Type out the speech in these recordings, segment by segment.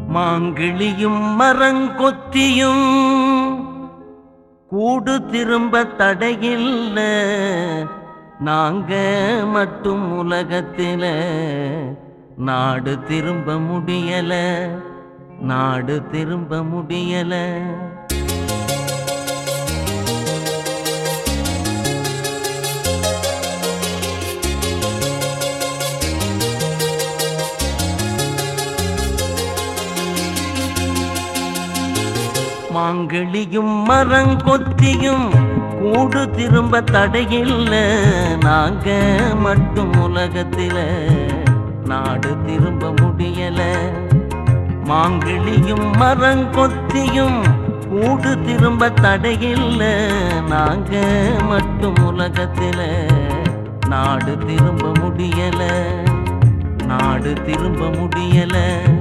மாங்கிளியும் மரங்கொத்தியும் கூடு திரும்ப தடையில்ல நாங்க மட்டும் உலகத்தில நாடு திரும்ப முடியல நாடு திரும்ப முடியல மாங்கிளியும் மரங்கொத்தியும் கூடு திரும்ப தடையில்ல நாங்க மட்டும் உலகத்தில நாடு திரும்ப முடியல மாங்கிளியும் மரங்கொத்தியும் கூடு திரும்ப தடையில்ல நாங்க மட்டும் உலகத்தில நாடு திரும்ப முடியல நாடு திரும்ப முடியல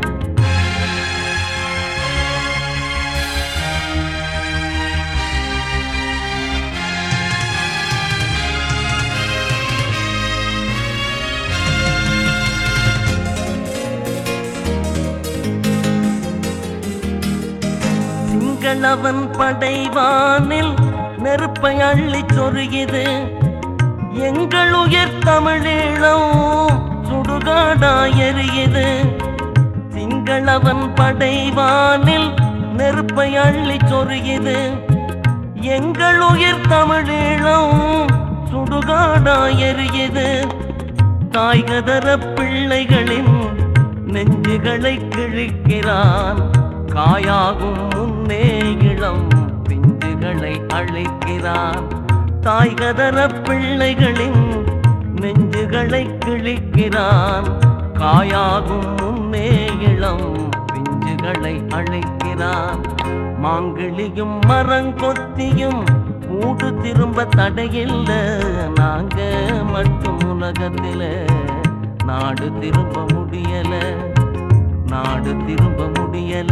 சிங்களவன் படைவானில் நெருப்பை அள்ளி சொருகிது எங்கள் உயர் தமிழீழம் சுடுகாடாய் எரியுது சிங்களவன் படைவானில் நெருப்பை அள்ளி சொருகிது எங்கள் உயிர் தமிழீழம் சுடுகாடாய் எரியுது தாய்கதர பிள்ளைகளின் நெஞ்சுகளை கிழிக்கிறான் காயாகும் முன்னே இளம் பிஞ்சுகளை அழைக்கிறான் தாய்கதர பிள்ளைகளின் நெஞ்சுகளை கிழிக்கிறான் காயாகும் முன்னே இளம் பிஞ்சுகளை அழைக்கிறான் மாங்கிளியும் மரங்கொத்தியும் கூடு திரும்ப தடையில்ல நாங்க மட்டும் உலகத்தில நாடு திரும்ப முடியல நாடு திரும்ப முடியல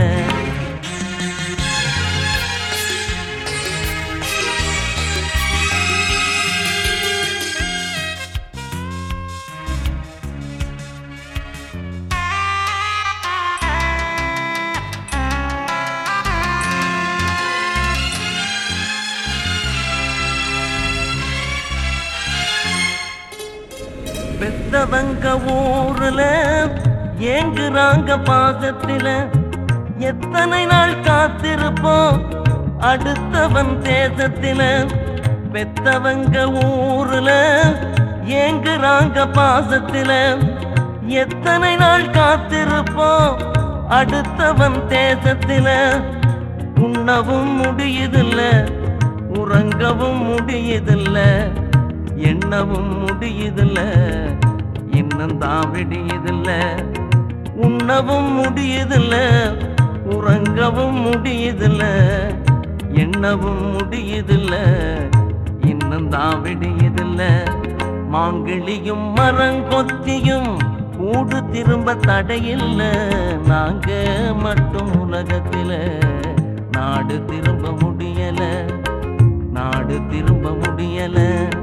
பெத்தவங்க ஊர்ல ஏங்குறாங்க பாசத்தில எத்தனை நாள் காத்திருப்போம் அடுத்தவன் தேசத்தில பெத்தவங்க ஊர்ல ஏங்குறாங்க பாசத்தில எத்தனை நாள் காத்திருப்போம் அடுத்தவன் தேசத்தில உண்ணவும் முடியுதில்ல உறங்கவும் முடியுதில்ல எண்ணவும் முடியுதில்ல இன்னும் தான் விடியுதில்ல உண்ணவும் முடியுதில்ல உறங்கவும் முடியுதில்ல எண்ணவும் முடியுதில்ல இன்னும் தான் விடியுதில்ல மாங்கிளியும் மரங்கொத்தியும் கூடு திரும்ப தடையில்ல நாங்க மட்டும் உலகத்தில நாடு திரும்ப முடியல நாடு திரும்ப முடியல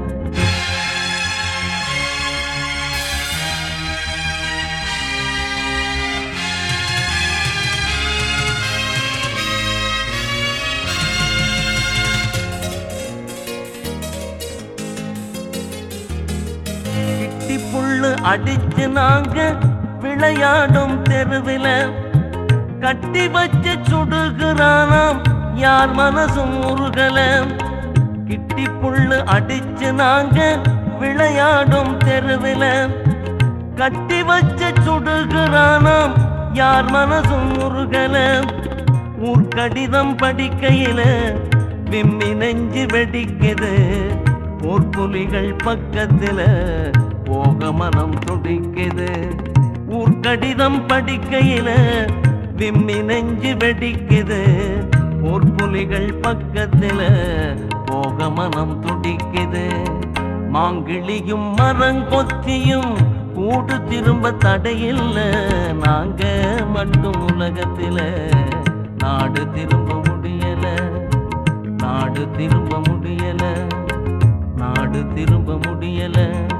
கிட்டி புல்லு அடிச்சு நாங்க விளையாடும் தெருவில கட்டி வச்சு சுடுகிறானாம் யார் மனசும் முருகல கிட்டி புல்லு அடிச்சு நாங்க விளையாடும் தெருவில கட்டி வச்சு சுடுகிறானாம் யார் மனசும் முருகல ஊர்க்கடிதம் படிக்கையில விம்மி நெஞ்சு வெடிக்குது போர்ப்புலிகள் பக்கத்துல போக மனம் துடிக்குது ஊர்க்கடிதம் படிக்கையில விம்மி நெஞ்சு வெடிக்குது போர்ப்புலிகள் பக்கத்துல போக மனம் துடிக்குது மாங்கிளியும் மரங்கொத்தியும் கூடு திரும்ப தடையில்ல நாங்க மட்டும் உலகத்தில நாடு திரும்ப முடியல நாடு திரும்ப முடியல நாடு திரும்ப முடியல